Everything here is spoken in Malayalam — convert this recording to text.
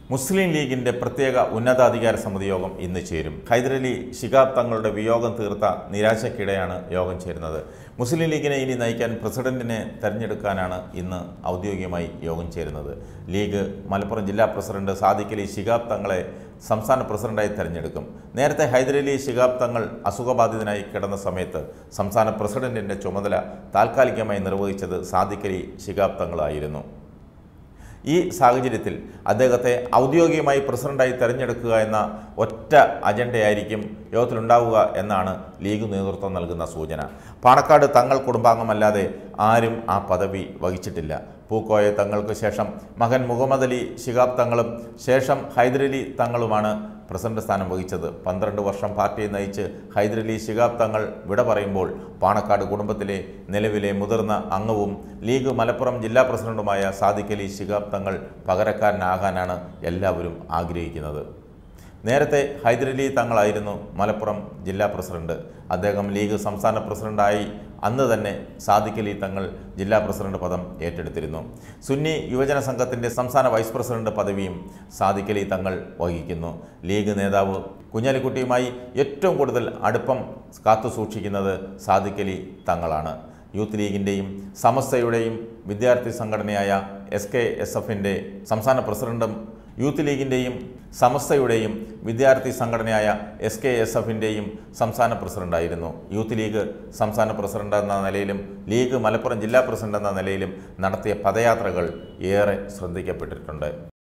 മുസ്ലിം ലീഗിന്റെ പ്രത്യേക ഉന്നതാധികാര സമിതി യോഗം ഇന്ന് ചേരും ഹൈദരലി ശിഹാബ് തങ്ങളുടെ വിയോഗം തീർത്ത നിരാശയ്ക്കിടെയാണ് യോഗം ചേരുന്നത് മുസ്ലിം ലീഗിനെ ഇനി നയിക്കാൻ പ്രസിഡന്റിനെ തെരഞ്ഞെടുക്കാനാണ് ഇന്ന് ഔദ്യോഗികമായി യോഗം ചേരുന്നത് ലീഗ് മലപ്പുറം ജില്ലാ പ്രസിഡന്റ് സാദിഖ് അലി ശിഹാബ് തങ്ങളെ സംസ്ഥാന പ്രസിഡന്റായി തെരഞ്ഞെടുക്കും നേരത്തെ ഹൈദരലി ശിഹാബ് തങ്ങൾ അസുഖബാധിതനായി കിടന്ന സമയത്ത് സംസ്ഥാന പ്രസിഡന്റിന്റെ ചുമതല താൽക്കാലികമായി നിർവഹിച്ചത് സാദിഖ് അലി ശിഹാബ് തങ്ങളായിരുന്നു ഈ സാഹചര്യത്തിൽ അദ്ദേഹത്തെ ഔദ്യോഗികമായി പ്രസിഡന്റായി തെരഞ്ഞെടുക്കുക എന്ന ഒറ്റ അജണ്ടയായിരിക്കും യോഗത്തിലുണ്ടാവുക എന്നാണ് ലീഗ് നേതൃത്വം നൽകുന്ന സൂചന പാണക്കാട് തങ്ങൾ കുടുംബാംഗമല്ലാതെ ആരും ആ പദവി വഹിച്ചിട്ടില്ല പൂക്കോയ തങ്ങൾക്ക് ശേഷം മകൻ മുഹമ്മദ് അലി ശിഹാബ് തങ്ങളും ശേഷം ഹൈദരലി തങ്ങളുമാണ് പ്രസിഡന്റ് സ്ഥാനം വഹിച്ചത് പന്ത്രണ്ട് വർഷം പാർട്ടിയെ നയിച്ച് ഹൈദരലി ശിഹാബ് തങ്ങൾ വിട പറയുമ്പോൾ പാണക്കാട് കുടുംബത്തിലെ നിലവിലെ മുതിർന്ന അംഗവും ലീഗ് മലപ്പുറം ജില്ലാ പ്രസിഡന്റുമായ സാദിഖ് അലി ശിഹാബ് തങ്ങൾ പകരക്കാരനാകാനാണ് എല്ലാവരും ആഗ്രഹിക്കുന്നത് നേരത്തെ ഹൈദരലി തങ്ങളായിരുന്നു മലപ്പുറം ജില്ലാ പ്രസിഡന്റ് അദ്ദേഹം ലീഗ് സംസ്ഥാന പ്രസിഡന്റായി അന്ന് തന്നെ സാദിഖ് അലി തങ്ങൾ ജില്ലാ പ്രസിഡന്റ് പദം ഏറ്റെടുത്തിരുന്നു സുന്നി യുവജന സംഘത്തിൻ്റെ സംസ്ഥാന വൈസ് പ്രസിഡന്റ് പദവിയും സാദിഖ് അലി തങ്ങൾ വഹിക്കുന്നു ലീഗ് നേതാവ് കുഞ്ഞാലിക്കുട്ടിയുമായി ഏറ്റവും കൂടുതൽ അടുപ്പം കാത്തു സൂക്ഷിക്കുന്നത് സാദിഖ് അലി തങ്ങളാണ് യൂത്ത് ലീഗിൻ്റെയും സമസ്തയുടെയും വിദ്യാർത്ഥി സംഘടനയായ എസ് കെ എസ് എഫിൻ്റെ സംസ്ഥാന പ്രസിഡന്റും യൂത്ത് ലീഗിൻ്റെയും സമസ്തയുടെയും വിദ്യാർത്ഥി സംഘടനയായ എസ് കെ എസ് എഫിൻ്റെയും സംസ്ഥാന പ്രസിഡന്റായിരുന്നു യൂത്ത് ലീഗ് സംസ്ഥാന പ്രസിഡന്റ് എന്ന നിലയിലും ലീഗ് മലപ്പുറം ജില്ലാ പ്രസിഡന്റ് എന്ന നിലയിലും നടത്തിയ പദയാത്രകൾ ഏറെ ശ്രദ്ധിക്കപ്പെട്ടിട്ടുണ്ട്